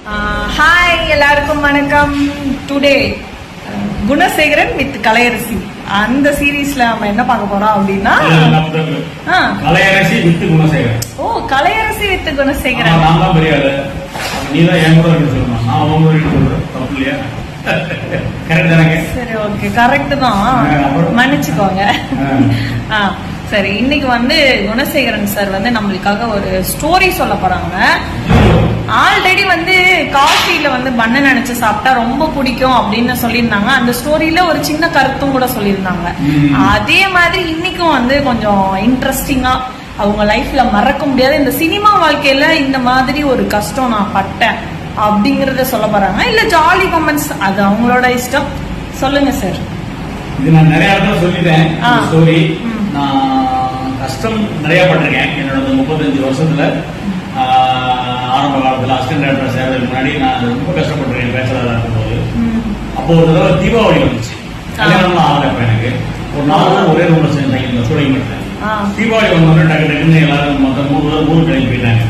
Hi எல்லாருக்கும் வணக்கம் today Gunasekaran with Kalaiyarasi அந்த சீரீஸ்ல நம்ம என்ன பார்க்க போறோம் அப்படின்னா ஆ, கலையரசி வித்து குணசேகரன் ஓ கலையரசி வித் ஆனா, குணசேகரன் நான் தான் பெரிய ஆளு அப்ப நீ தான் என் கூட இருக்கு சொல்லணும் நான் உங்க கூட இருக்கு சொல்றேன் தப்பு இல்லையா கரெக்ட் தானங்க சரி ஓகே கரெக்ட் தான் ஆ, அப்புறம்? மன்னிச்சுக்கோங்க ஆ. ஆ சரி இன்னைக்கு வந்து குணசேகரன் சார் வந்து நம்மளுக்காக ஒரு ஸ்டோரி சொல்ல போறாங்க ஆல்ரெடி வந்து காஃபில வந்து பண்ண நினைச்சு சாப்பிட்டா ரொம்ப பிடிக்கும் அப்படின்னு சொல்லியிருந்தாங்க அந்த ஸ்டோரியில ஒரு சின்ன கருத்தும் கூட சொல்லியிருந்தாங்க ம். அதே மாதிரி இன்னைக்கும் வந்து கொஞ்சம் இன்ட்ரெஸ்டிங்கா அவங்க லைஃப்ல மறக்க முடியாத இந்த சினிமா வாழ்க்கையில இந்த மாதிரி ஒரு கஷ்டம் நான் பட்டேன் அப்படிங்கறத சொல்ல போறாங்க இல்ல ஜாலி கமெண்ட்ஸ் அது அவங்களோட இஷ்டம் சொல்லுங்க சார் இது நான் நிறைய இடத்துல சொல்லிட்டேன் ஆ. ஸ்டோரி ம். நான் கஷ்டம் நிறைய பட்டிருக்கேன் என்னோட இந்த முப்பத்தஞ்சு வருஷத்துல ஆ, ஆரம்ப காலத்துல அசிஸ்டன்ட் டேரக்டர் சேர்றதுக்கு முன்னாடி நான் ரொம்ப கஷ்டப்பட்டிருக்கேன் பேச்சுலரா இருக்கும்போது அப்போ ஒரு தடவை தீபாவளி வந்துச்சு கல்யாணம்லாம் ஆகல இப்ப எனக்கு ஒரு நாலு ஒரே ரூம்ல சேர்ந்தாங்க இந்த சூழல் மட்டும் ஆ தீபாவளி வந்தோடனே டக்கு டக்குன்னு எல்லாரும் மொத்தம் மூணு பேர் ஊருக்கு கிளம்பி போயிட்டாங்க